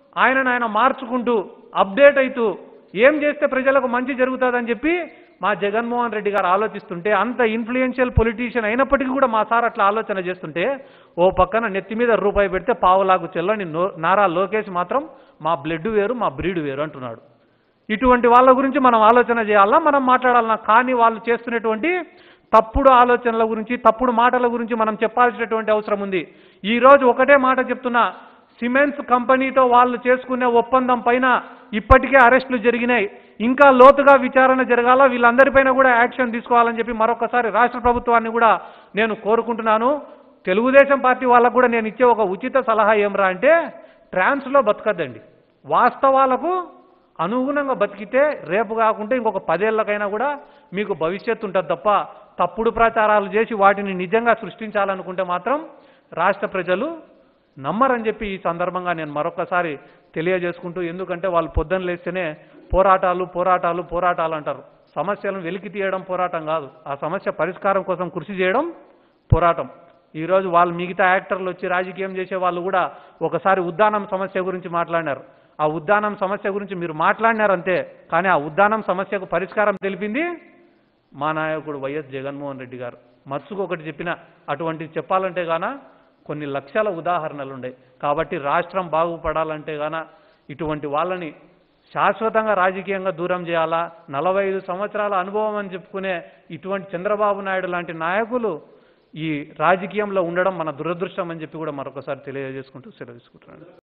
ఆయనను ఆయన మార్చుకుంటూ అప్డేట్ అవుతూ ఏం చేస్తే ప్రజలకు మంచి జరుగుతుందని చెప్పి మా జగన్మోహన్ రెడ్డి గారు ఆలోచిస్తుంటే అంత ఇన్ఫ్లుయెన్షియల్ పొలిటీషియన్ అయినప్పటికీ కూడా మా సార్ అట్లా ఆలోచన చేస్తుంటే ఓ పక్కన నెత్తి మీద రూపాయి పెడితే పావులాగు చెల్లని నో నారా లోకేష్ మాత్రం మా బ్లడ్ వేరు మా బ్రీడ్ వేరు అంటున్నాడు ఇటువంటి వాళ్ళ గురించి మనం ఆలోచన చేయాలా మనం మాట్లాడాలన్నా కానీ వాళ్ళు చేస్తున్నటువంటి తప్పుడు ఆలోచనల గురించి తప్పుడు మాటల గురించి మనం చెప్పాల్సినటువంటి అవసరం ఉంది ఈరోజు ఒకటే మాట చెప్తున్నా సిమెంట్స్ కంపెనీతో వాళ్ళు చేసుకునే ఒప్పందం పైన ఇప్పటికే అరెస్టులు జరిగినాయి ఇంకా లోతుగా విచారణ జరగాల వీళ్ళందరిపైన కూడా యాక్షన్ తీసుకోవాలని చెప్పి మరొకసారి రాష్ట్ర ప్రభుత్వాన్ని కూడా నేను కోరుకుంటున్నాను తెలుగుదేశం పార్టీ వాళ్ళకు కూడా నేను ఇచ్చే ఒక ఉచిత సలహా ఏమరా అంటే ట్రాన్స్లో బతకద్దండి వాస్తవాలకు అనుగుణంగా బతికితే రేపు కాకుంటే ఇంకొక పదేళ్లకైనా కూడా మీకు భవిష్యత్తు ఉంటుంది తప్ప తప్పుడు ప్రచారాలు చేసి వాటిని నిజంగా సృష్టించాలనుకుంటే మాత్రం రాష్ట్ర ప్రజలు నమ్మరని చెప్పి ఈ సందర్భంగా నేను మరొకసారి తెలియజేసుకుంటూ ఎందుకంటే వాళ్ళు పొద్దున్న లేస్తేనే పోరాటాలు పోరాటాలు పోరాటాలు అంటారు సమస్యలను వెలికి తీయడం పోరాటం కాదు ఆ సమస్య పరిష్కారం కోసం కృషి చేయడం పోరాటం ఈరోజు వాళ్ళు మిగతా యాక్టర్లు వచ్చి రాజకీయం చేసే వాళ్ళు కూడా ఒకసారి ఉద్దానం సమస్య గురించి మాట్లాడినారు ఆ ఉద్దానం సమస్య గురించి మీరు మాట్లాడినారు అంతే కానీ ఆ ఉద్దానం సమస్యకు పరిష్కారం తెలిపింది మా నాయకుడు వైఎస్ జగన్మోహన్ రెడ్డి గారు మత్సుకు ఒకటి చెప్పిన అటువంటిది చెప్పాలంటే గాన కొన్ని లక్షల ఉదాహరణలు ఉన్నాయి కాబట్టి రాష్ట్రం బాగుపడాలంటే గాన ఇటువంటి వాళ్ళని శాశ్వతంగా రాజకీయంగా దూరం చేయాలా నలభై ఐదు సంవత్సరాల అనుభవం అని చెప్పుకునే ఇటువంటి చంద్రబాబు నాయుడు లాంటి నాయకులు ఈ రాజకీయంలో ఉండడం మన దురదృష్టం అని చెప్పి కూడా మరొకసారి తెలియజేసుకుంటూ సెలవు తీసుకుంటున్నాను